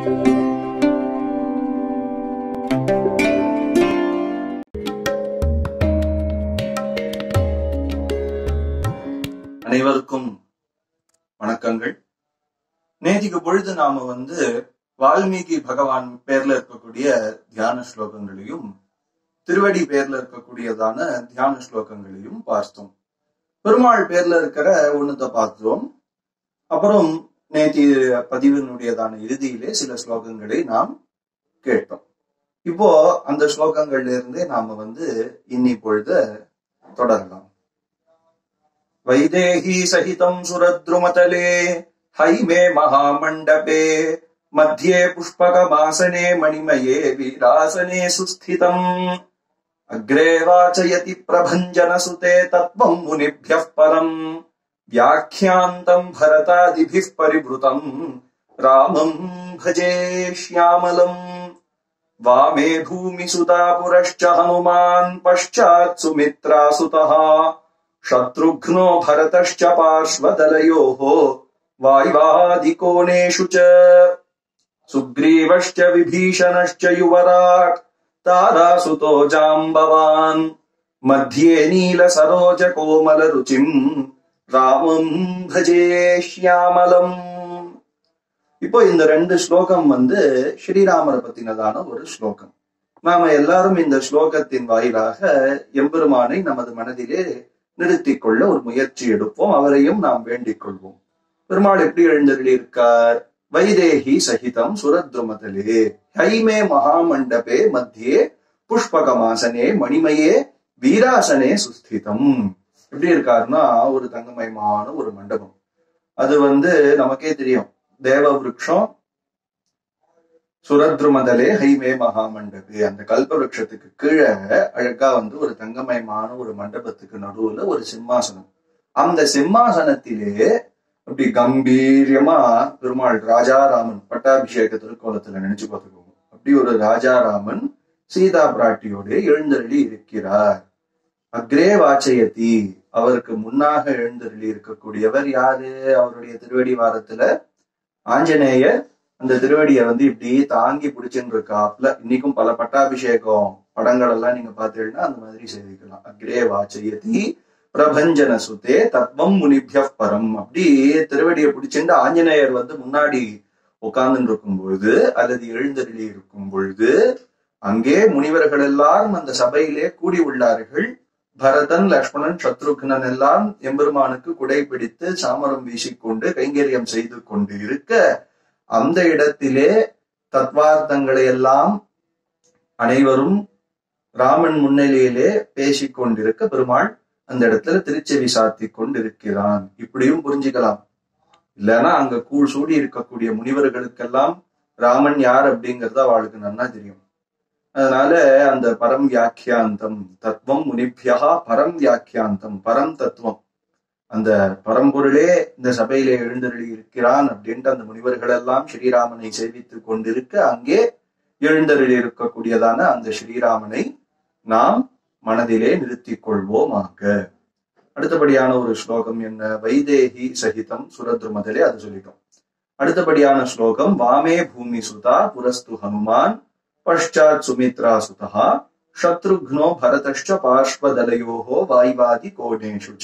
அனைவருக்கும் வணக்கங்கள் நேத்திக்கு பொழுது நாம வந்து வால்மீகி பகவான் பேர்ல இருக்கக்கூடிய தியான ஸ்லோகங்களையும் திருவடி பேர்ல இருக்கக்கூடியதான தியான ஸ்லோகங்களையும் பார்த்தோம் பெருமாள் பேர்ல இருக்கிற ஒண்ணுத்த பார்த்தோம் அப்புறம் நேத்தி பதிவினுடையதான இறுதியிலே சில ஸ்லோகங்களை நாம் கேட்டோம் இப்போ அந்த ஸ்லோகங்கள்ல இருந்தே நாம வந்து இன்னி பொழுத தொடரலாம் वैदेही सहितं सुरद्रुमतले हैमे महामण्डपे मध्ये पुष्पकमासने मणिमये वीरासने सुस्थितम् अग्रे वाचयति प्रभञ्जनसुते तत्त्वम् मुनिभ्यः परम् व्याख्यान्तम् भरतादिभिः परिभृतम् रामम् भजे श्यामलम् वामे भूमिसुता पुरश्च हनुमान् पश्चात् सुमित्रासुतः शत्रुघ्नो भरतश्च पार्श्वदलयोः वाय्वादिकोणेषु च सुग्रीवश्च विभीषणश्च युवराट् तारासुतो जाम्बवान् मध्ये नीलसरोजकोमलरुचिम् ராமம் பஜே ஷியாமலம் இப்போ இந்த ரெண்டு ஸ்லோகம் வந்து ஸ்ரீராமரை பத்தினதான ஒரு ஸ்லோகம் நாம எல்லாரும் இந்த ஸ்லோகத்தின் வாயிலாக எம்பெருமானை நமது மனதிலே நிறுத்திக் கொள்ள ஒரு முயற்சி எடுப்போம் அவரையும் நாம் வேண்டிக் கொள்வோம் பெருமாள் எப்படி எழுந்தருளி இருக்கார் வைதேகி சகிதம் சுரத்ருமதலே ஹைமே மகாமண்டபே மத்தியே புஷ்பகமாசனே மணிமயே வீராசனே சுஸ்திதம் எப்படி இருக்காருன்னா ஒரு தங்கமயமான ஒரு மண்டபம் அது வந்து நமக்கே தெரியும் தேவ விருட்சம் சுரத்ருமதலே ஹைமே மகாமண்டபே அந்த கல்ப விருட்சத்துக்கு கீழே அழகா வந்து ஒரு தங்கமயமான ஒரு மண்டபத்துக்கு நடுவுல ஒரு சிம்மாசனம் அந்த சிம்மாசனத்திலே அப்படி கம்பீரியமா பெருமாள் ராஜாராமன் பட்டாபிஷேக திருக்கோலத்துல நினைச்சு பார்த்துக்கோங்க அப்படி ஒரு ராஜாராமன் சீதா பிராட்டியோட எழுந்தருளி இருக்கிறார் அக்ரே வாச்சயதி அவருக்கு முன்னாக எழுந்தருளி இருக்கக்கூடியவர் யாரு அவருடைய திருவடி வாரத்துல ஆஞ்சநேயர் அந்த திருவடியை வந்து இப்படி தாங்கி பிடிச்சுன்னு இருக்காப்ல இன்னைக்கும் பல பட்டாபிஷேகம் படங்கள் எல்லாம் நீங்க பாத்தீங்கன்னா அந்த மாதிரி சேவிக்கலாம் அக்ரே வாச்சயதி பிரபஞ்சன சுத்தே தத்வம் முனிபிய பரம் அப்படி திருவடியை பிடிச்சிட்டு ஆஞ்சநேயர் வந்து முன்னாடி உட்கார்ந்து இருக்கும் பொழுது அல்லது எழுந்தருளி இருக்கும் பொழுது அங்கே முனிவர்கள் எல்லாரும் அந்த சபையிலே கூடி உள்ளார்கள் பரதன் லக்ஷ்மணன் சத்ருக்னன் எல்லாம் எம்பெருமானுக்கு குடை பிடித்து சாமரம் வீசிக்கொண்டு கைங்கரியம் செய்து கொண்டு இருக்க அந்த இடத்திலே தத்வார்த்தங்களை எல்லாம் அனைவரும் ராமன் முன்னிலையிலே பேசிக் கொண்டிருக்க பெருமாள் அந்த இடத்துல திருச்செவி சாத்தி கொண்டிருக்கிறான் இப்படியும் புரிஞ்சுக்கலாம் இல்லைன்னா அங்க கூழ் சூடி இருக்கக்கூடிய முனிவர்களுக்கெல்லாம் ராமன் யார் அப்படிங்கறது அவளுக்கு நன்னா தெரியும் அதனால அந்த பரம் வியாக்கியாந்தம் தத்துவம் முனிபியா பரம் வியாக்கியாந்தம் பரம் தத்துவம் அந்த பரம்பொருளே இந்த சபையிலே எழுந்தருளி இருக்கிறான் அப்படின்ட்டு அந்த முனிவர்கள் எல்லாம் ஸ்ரீராமனை சேவித்துக் கொண்டிருக்க அங்கே எழுந்தருளி இருக்கக்கூடியதான அந்த ஸ்ரீராமனை நாம் மனதிலே நிறுத்திக் கொள்வோமாக அடுத்தபடியான ஒரு ஸ்லோகம் என்ன வைதேகி சகிதம் சுரத்ருமதிலே அது சொல்லிட்டோம் அடுத்தபடியான ஸ்லோகம் வாமே பூமி சுதா புரஸ்து ஹனுமான் பஷாத் சுமித்ரா சுதா சத்ருக்னோ பரதஷ்ட பார்ஷ்வதலையோகோ வாய்வாதி கோணேஷு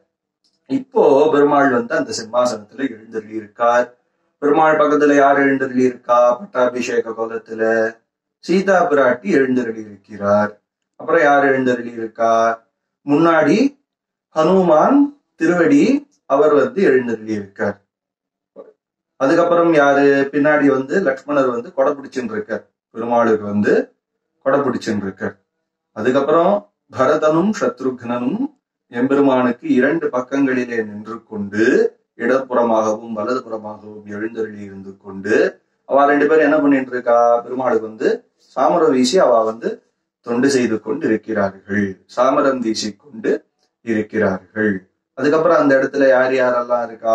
இப்போ பெருமாள் வந்து அந்த சிம்மாசனத்துல எழுந்தருளி இருக்கார் பெருமாள் பக்கத்துல யார் எழுந்தருளி இருக்கா பட்டாபிஷேக கோலத்துல சீதா பிராட்டி எழுந்தருளி இருக்கிறார் அப்புறம் யார் எழுந்தருளி இருக்கா முன்னாடி ஹனுமான் திருவடி அவர் வந்து எழுந்தருளி இருக்கார் அதுக்கப்புறம் யாரு பின்னாடி வந்து லக்ஷ்மணர் வந்து கொடை பிடிச்சுன்னு இருக்கார் பெருமாளுக்கு வந்து கொடை பிடிச்சுன்னு இருக்கார் அதுக்கப்புறம் பரதனும் சத்ருக்னனும் எம்பெருமானுக்கு இரண்டு பக்கங்களிலே நின்று கொண்டு இடப்புறமாகவும் வலதுபுறமாகவும் எழுந்தருளி இருந்து கொண்டு அவ ரெண்டு பேரும் என்ன பண்ணிட்டு இருக்கா பெருமாளுக்கு வந்து சாமரம் வீசி அவ வந்து தொண்டு செய்து கொண்டு இருக்கிறார்கள் சாமரம் வீசி கொண்டு இருக்கிறார்கள் அதுக்கப்புறம் அந்த இடத்துல யார் யாரெல்லாம் இருக்கா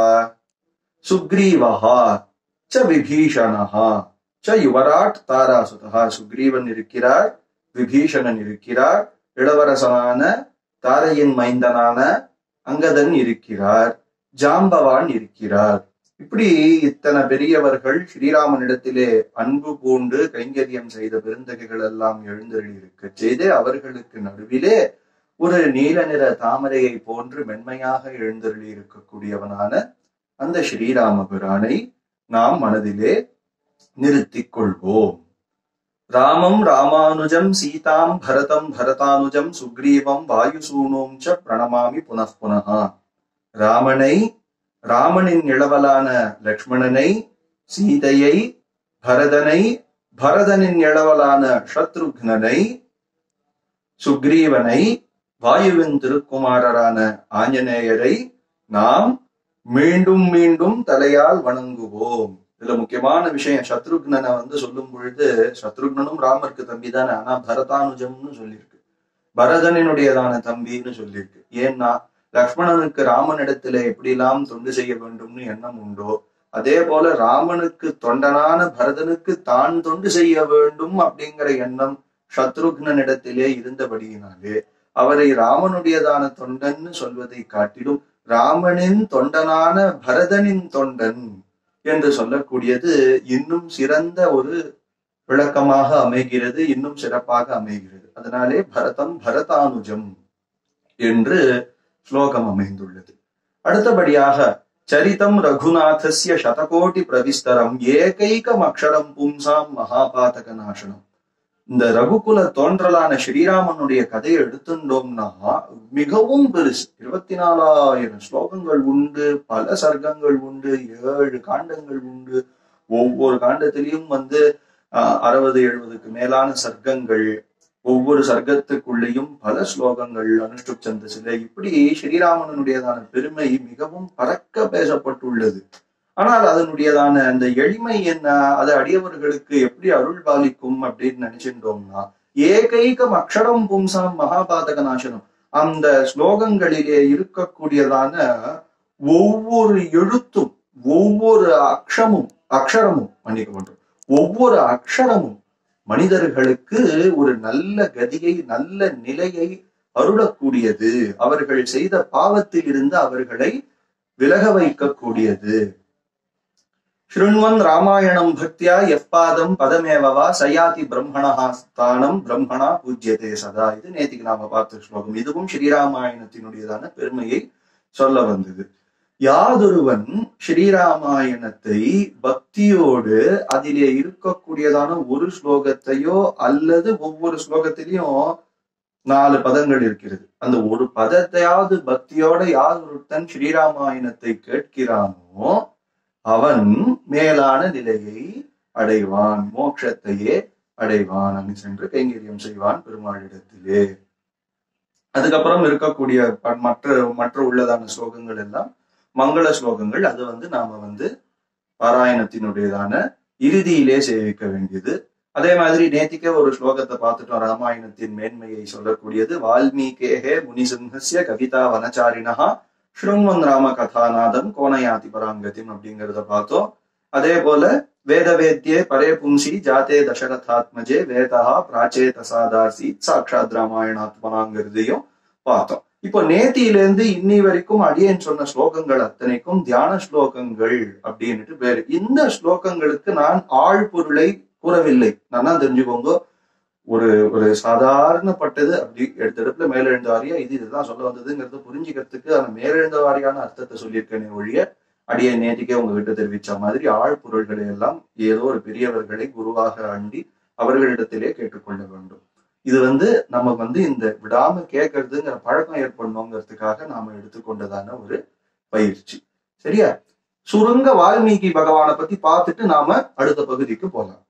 சுக்ரீவஹா ச விபீஷணஹா ச யுவராட் தாராசுதா சுக்ரீவன் இருக்கிறார் விபீஷணன் இருக்கிறார் இளவரசனான தாரையின் மைந்தனான அங்கதன் இருக்கிறார் ஜாம்பவான் இருக்கிறார் இப்படி இத்தனை பெரியவர்கள் ஸ்ரீராமனிடத்திலே அன்பு பூண்டு கைங்கரியம் செய்த பெருந்தகைகள் எல்லாம் எழுந்தருளி இருக்க செய்து அவர்களுக்கு நடுவிலே ஒரு நீல நிற தாமரையை போன்று மென்மையாக எழுந்தருளி இருக்கக்கூடியவனான அந்த ஸ்ரீராம பிரானை நாம் மனதிலே நிறுத்திக் கொள்வோம் ராமம் ராமானுஜம் சீதாம் பரதம் பரதானுஜம் சுக்ரீவம் வாயுசூனோம் ச பிரணமாமி புனః புனः ராமனை ராமனின் இளவலான லக்ஷ்மணனை சீதையை பரதனை பரதனின் இளவலான சத்ருக்னனை சுக்ரீவனை வாயுவின் திருக்குமாரரான ஆஞ்சநேயரை நாம் மீண்டும் மீண்டும் தலையால் வணங்குவோம் இதுல முக்கியமான விஷயம் சத்ருக்னனை வந்து சொல்லும் பொழுது சத்ருக்னனும் ராமருக்கு தம்பி தானே ஆனா பரதானுஜம்னு சொல்லியிருக்கு பரதனினுடையதான தம்பின்னு சொல்லியிருக்கு ஏன்னா லக்ஷ்மணனுக்கு ராமனிடத்துல எப்படிலாம் தொண்டு செய்ய வேண்டும்னு எண்ணம் உண்டோ அதே போல ராமனுக்கு தொண்டனான பரதனுக்கு தான் தொண்டு செய்ய வேண்டும் அப்படிங்கிற எண்ணம் சத்ருக்னனிடத்திலே இருந்தபடியினாலே அவரை ராமனுடையதான தொண்டன்னு சொல்வதை காட்டிலும் ராமனின் தொண்டனான பரதனின் தொண்டன் என்று சொல்லக்கூடியது இன்னும் சிறந்த ஒரு விளக்கமாக அமைகிறது இன்னும் சிறப்பாக அமைகிறது அதனாலே பரதம் பரதானுஜம் என்று ஸ்லோகம் அமைந்துள்ளது அடுத்தபடியாக சரிதம் ரகுநாதஸ்ய சதகோட்டி பிரவிஸ்தரம் ஏகைகம் அக்ஷரம் பும்சாம் மகாபாதக நாசனம் இந்த ரகுகுல தோன்றலான ஸ்ரீராமனுடைய கதையை எடுத்துட்டோம்னா மிகவும் பெருசு இருபத்தி நாலாயிரம் ஸ்லோகங்கள் உண்டு பல சர்க்கங்கள் உண்டு ஏழு காண்டங்கள் உண்டு ஒவ்வொரு காண்டத்திலையும் வந்து ஆஹ் அறுபது எழுபதுக்கு மேலான சர்க்கங்கள் ஒவ்வொரு சர்க்கத்துக்குள்ளேயும் பல ஸ்லோகங்கள் அனுஷ்டுப் சந்தசில இப்படி ஸ்ரீராமனுடையதான பெருமை மிகவும் பறக்க பேசப்பட்டுள்ளது ஆனால் அதனுடையதான அந்த எளிமை என்ன அது அடியவர்களுக்கு எப்படி அருள் பாலிக்கும் அப்படின்னு நினைச்சிருந்தோம்னா ஏகைகம் அக்ஷரம் பும்சாம் மகாபாதக நாசனம் அந்த ஸ்லோகங்களிலே இருக்கக்கூடியதான ஒவ்வொரு எழுத்தும் ஒவ்வொரு அக்ஷமும் அக்ஷரமும் மன்னிக்க வேண்டும் ஒவ்வொரு அக்ஷரமும் மனிதர்களுக்கு ஒரு நல்ல கதியை நல்ல நிலையை அருளக்கூடியது அவர்கள் செய்த பாவத்தில் இருந்து அவர்களை விலக வைக்கக்கூடியது ஸ்ருண்வன் ராமாயணம் பக்தியா எப்பாதம் பதமேவவா சயாதி பிரம்மணா ஸ்தானம் பிரம்மணா பூஜ்யதே சதா இது நேத்திக்கு நாம பார்த்த ஸ்லோகம் இதுவும் ஸ்ரீராமாயணத்தினுடையதான பெருமையை சொல்ல வந்தது யாதொருவன் ஸ்ரீராமாயணத்தை பக்தியோடு அதிலே இருக்கக்கூடியதான ஒரு ஸ்லோகத்தையோ அல்லது ஒவ்வொரு ஸ்லோகத்திலையும் நாலு பதங்கள் இருக்கிறது அந்த ஒரு பதத்தையாவது பக்தியோட யார் ஒருத்தன் ஸ்ரீராமாயணத்தை கேட்கிறானோ அவன் மேலான நிலையை அடைவான் மோட்சத்தையே அடைவான் அங்கு சென்று கைங்கரியம் செய்வான் பெருமாளிடத்திலே அதுக்கப்புறம் இருக்கக்கூடிய ப- மற்ற மற்ற உள்ளதான ஸ்லோகங்கள் எல்லாம் மங்கள ஸ்லோகங்கள் அது வந்து நாம வந்து பாராயணத்தினுடையதான இறுதியிலே சேவிக்க வேண்டியது அதே மாதிரி நேத்திக்கே ஒரு ஸ்லோகத்தை பார்த்துட்டோம் ராமாயணத்தின் மேன்மையை சொல்லக்கூடியது வால்மீகேஹே முனிசிம்ஹஸ்ய கவிதா வனச்சாரிணஹா ஸ்ருண்வன் ராம கதாநாதம் கோணயாதி பராங்கதிம் அப்படிங்கிறத பார்த்தோம் அதே போல வேதவேத்யே பரே பும்சி ஜாதே தசரதாத்மஜே வேதா பிராச்சேதசாதாசி சாட்சாத் ராமாயணாத்மனாங்கிறதையும் பார்த்தோம் இப்போ நேத்தியிலேருந்து இன்னி வரைக்கும் அடியேன் சொன்ன ஸ்லோகங்கள் அத்தனைக்கும் தியான ஸ்லோகங்கள் அப்படின்னுட்டு பேரு இந்த ஸ்லோகங்களுக்கு நான் ஆழ்பொருளை கூறவில்லை நல்லா தெரிஞ்சுக்கோங்க ஒரு ஒரு சாதாரணப்பட்டது அப்படி எடுத்தெடுப்புல மேலெழுந்த வாரியா இது இதுதான் சொல்ல வந்ததுங்கிறத புரிஞ்சுக்கிறதுக்கு அந்த மேலெழுந்த வாரியான அர்த்தத்தை சொல்லியிருக்கேனே ஒழிய அடியே நேற்றுக்கே உங்ககிட்ட தெரிவிச்ச மாதிரி ஆழ்பொருள்களை எல்லாம் ஏதோ ஒரு பெரியவர்களை குருவாக அண்டி அவர்களிடத்திலே கேட்டுக்கொள்ள வேண்டும் இது வந்து நம்ம வந்து இந்த விடாம கேட்கறதுங்கிற பழக்கம் ஏற்படணுங்கிறதுக்காக நாம எடுத்துக்கொண்டதான ஒரு பயிற்சி சரியா சுருங்க வால்மீகி பகவானை பத்தி பார்த்துட்டு நாம அடுத்த பகுதிக்கு போலாம்